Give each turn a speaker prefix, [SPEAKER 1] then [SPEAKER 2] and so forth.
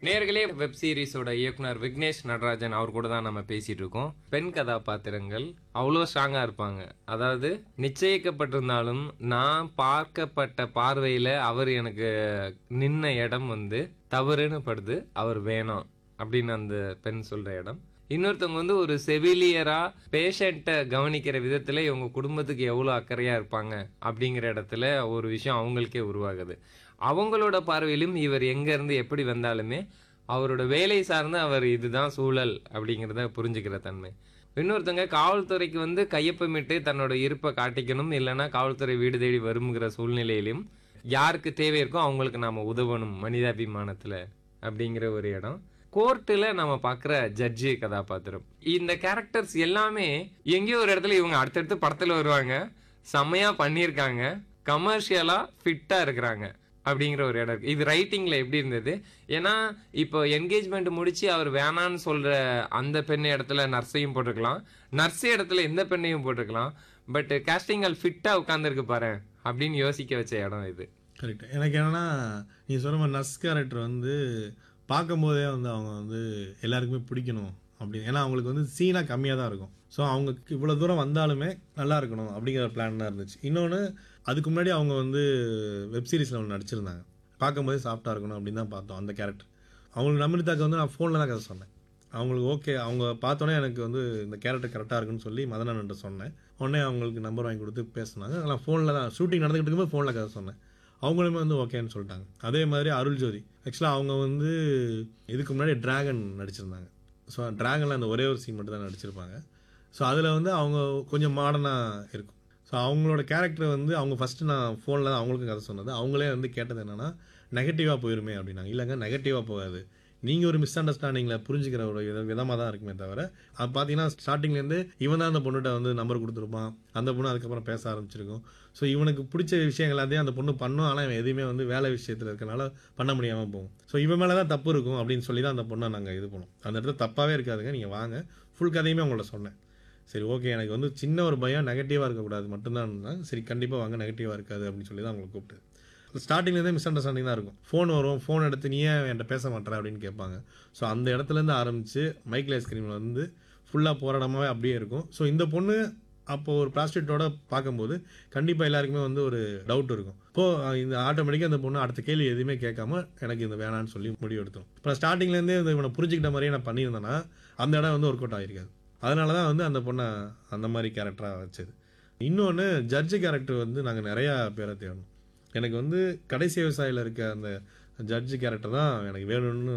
[SPEAKER 1] நேர்களே வெப் சீரிஸோட இயக்குனர் விக்னேஷ் நடராஜன் அவர் கூட தான் நம்ம பேசிட்டு இருக்கோம் பெண் கதாபாத்திரங்கள் அவ்வளோ ஸ்ட்ராங்கா இருப்பாங்க அதாவது நிச்சயிக்கப்பட்டிருந்தாலும் நான் பார்க்கப்பட்ட பார்வையில அவர் எனக்கு நின்ன இடம் வந்து தவறுன்னு படுது அவர் வேணாம் அப்படின்னு அந்த பெண் சொல்ற இடம் இன்னொருத்தவங்க வந்து ஒரு செவிலியரா பேஷண்ட்டை கவனிக்கிற விதத்துல இவங்க குடும்பத்துக்கு எவ்வளவு அக்கறையா இருப்பாங்க அப்படிங்கிற இடத்துல ஒரு விஷயம் அவங்களுக்கே உருவாகுது அவங்களோட பார்வையிலும் இவர் எங்க இருந்து எப்படி வந்தாலுமே அவரோட வேலை சார்ந்து அவர் இதுதான் சூழல் அப்படிங்கிறத புரிஞ்சுக்கிற தன்மை இன்னொருத்தங்க காவல்துறைக்கு வந்து கையொப்பமிட்டு தன்னோட இருப்பை காட்டிக்கணும் இல்லைன்னா காவல்துறை வீடு தேடி வருங்கிற சூழ்நிலையிலும் யாருக்கு தேவை இருக்கோ அவங்களுக்கு நாம உதவணும் மனிதாபிமானத்துல அப்படிங்கிற ஒரு இடம் கோர்ட்டில் நம்ம பார்க்குற ஜட்ஜி கதாபாத்திரம் இந்த கேரக்டர்ஸ் எல்லாமே எங்கேயோ ஒரு இடத்துல இவங்க அடுத்தடுத்து படத்தில் வருவாங்க செம்மையா பண்ணியிருக்காங்க கமர்ஷியலா ஃபிட்டா இருக்கிறாங்க அப்படிங்கிற ஒரு இடம் இருக்கு இது ரைட்டிங்ல எப்படி இருந்தது ஏன்னா இப்போ என்கேஜ்மெண்ட் முடிச்சு அவர் வேணான்னு சொல்ற அந்த பெண் இடத்துல நர்ஸையும் போட்டிருக்கலாம் நர்ஸ் இடத்துல எந்த பெண்ணையும் போட்டிருக்கலாம் பட் கேஸ்டிங் ஆல் ஃபிட்டா உட்காந்துருக்கு பாரு அப்படின்னு யோசிக்க வச்ச இடம் இது
[SPEAKER 2] கரெக்ட் எனக்கு என்னன்னா நீ சொன்ன மாதிரி நர்ஸ் கேரக்டர் வந்து பார்க்கும்போதே வந்து அவங்க வந்து எல்லாருக்குமே பிடிக்கணும் அப்படி ஏன்னா அவங்களுக்கு வந்து சீனாக கம்மியாக தான் இருக்கும் ஸோ அவங்க இவ்வளோ தூரம் வந்தாலுமே நல்லா இருக்கணும் அப்படிங்கிற பிளான் தான் இருந்துச்சு இன்னொன்று அதுக்கு முன்னாடி அவங்க வந்து வெப் சீரிஸில் ஒன்று நடிச்சிருந்தாங்க பார்க்கும்போதே சாஃப்டாக இருக்கணும் அப்படின்னு தான் பார்த்தோம் அந்த கேரக்டர் அவங்களுக்கு நம்பினதாக்க வந்து நான் ஃபோனில் தான் கதை சொன்னேன் அவங்களுக்கு ஓகே அவங்க பார்த்தோன்னே எனக்கு வந்து இந்த கேரக்டர் கரெக்டாக இருக்குன்னு சொல்லி மதனன்ட்ட சொன்னேன் உடனே அவங்களுக்கு நம்பர் வாங்கி கொடுத்து பேசினாங்க அதெல்லாம் ஃபோனில் தான் ஷூட்டிங் நடந்துகிட்டு இருக்கும்போது ஃபோனில் கதை சொன்னேன் அவங்களுமே வந்து ஓகேன்னு சொல்லிட்டாங்க அதே மாதிரி அருள் ஜோதி ஆக்சுவலாக அவங்க வந்து இதுக்கு முன்னாடி டிராகன் நடிச்சிருந்தாங்க ஸோ டிராகனில் அந்த ஒரே ஒரு சீன் மட்டும் தான் நடிச்சிருப்பாங்க ஸோ அதில் வந்து அவங்க கொஞ்சம் மாடர்னாக இருக்கும் ஸோ அவங்களோட கேரக்டர் வந்து அவங்க ஃபஸ்ட்டு நான் ஃபோனில் தான் அவங்களுக்கும் கதை சொன்னது அவங்களே வந்து கேட்டது என்னென்னா நெகட்டிவாக போயிருமே அப்படின்னாங்க இல்லைங்க நெகட்டிவாக போகாது நீங்கள் ஒரு மிஸ் அண்டர்ஸ்டாண்டிங்கில் புரிஞ்சுக்கிற ஒரு வித விதமாக தான் இருக்குமே தவிர அது பார்த்தீங்கன்னா ஸ்டார்டிங்லேருந்து இவன் தான் அந்த பொண்ணுகிட்ட வந்து நம்பர் கொடுத்துருப்பான் அந்த பொண்ணு அதுக்கப்புறம் பேச ஆரம்பிச்சிருக்கும் ஸோ இவனுக்கு பிடிச்ச விஷயங்கள் எல்லாத்தையும் அந்த பொண்ணு பண்ணும் ஆனால் இவன் எதுவுமே வந்து வேலை விஷயத்தில் இருக்கனால பண்ண முடியாமல் போகும் ஸோ இவன் மேலே தான் தப்பு இருக்கும் அப்படின்னு சொல்லி தான் அந்த பொண்ணை நாங்கள் இது பண்ணோம் அந்த இடத்துல தப்பாகவே இருக்காதுங்க நீங்கள் வாங்க ஃபுல் கதையுமே உங்கள்ட்ட சொன்னேன் சரி ஓகே எனக்கு வந்து சின்ன ஒரு பயம் நெகட்டிவாக இருக்கக்கூடாது மட்டும்தான் இருந்தாங்க. சரி கண்டிப்பாக வாங்க நெகட்டிவாக இருக்காது அப்படின்னு சொல்லி தான் அவங்களை கூப்பிட்டு ஸ்டார்டிங்லேருந்தே மிஸ் அண்டர்ஸ்டாண்டிங் தான் இருக்கும் ஃபோன் வரும் ஃபோன் எடுத்து நீ ஏன் என்கிட்ட பேச மாட்டேற அப்படின்னு கேட்பாங்க ஸோ அந்த இடத்துலேருந்து ஆரம்பித்து மைக்கிள் ஐஸ்கிரீமில் வந்து ஃபுல்லாக போராடமாகவே அப்படியே இருக்கும் ஸோ இந்த பொண்ணு அப்போ ஒரு ப்ராஸ்டியூட்டோட பார்க்கும்போது கண்டிப்பாக எல்லாருக்குமே வந்து ஒரு டவுட் இருக்கும் இப்போ அஹ், இந்த ஆட்டோமேட்டிக்காக அந்த பொண்ணு அடுத்த கேள்வி எதுவுமே கேட்காம எனக்கு இந்த வேணான்னு சொல்லி முடிவு எடுத்தோம் இப்போ ஸ்டார்டிங்லேருந்தே இந்த இவனை புரிஞ்சுக்கிட்ட மாதிரியே நான் பண்ணியிருந்தேன்னா அந்த இடம் வந்து ஒர்க் அவுட் ஆகிருக்காது அதனால தான் வந்து அந்த பொண்ணை அந்த மாதிரி கேரக்டராக வச்சது இன்னொன்று ஜட்ஜு கேரக்டர் வந்து நாங்கள் நிறையா பேரை தேடணும் எனக்கு வந்து கடைசி விவசாயியில் இருக்க அந்த ஜட்ஜு கேரக்டர் தான் எனக்கு வேணும்னு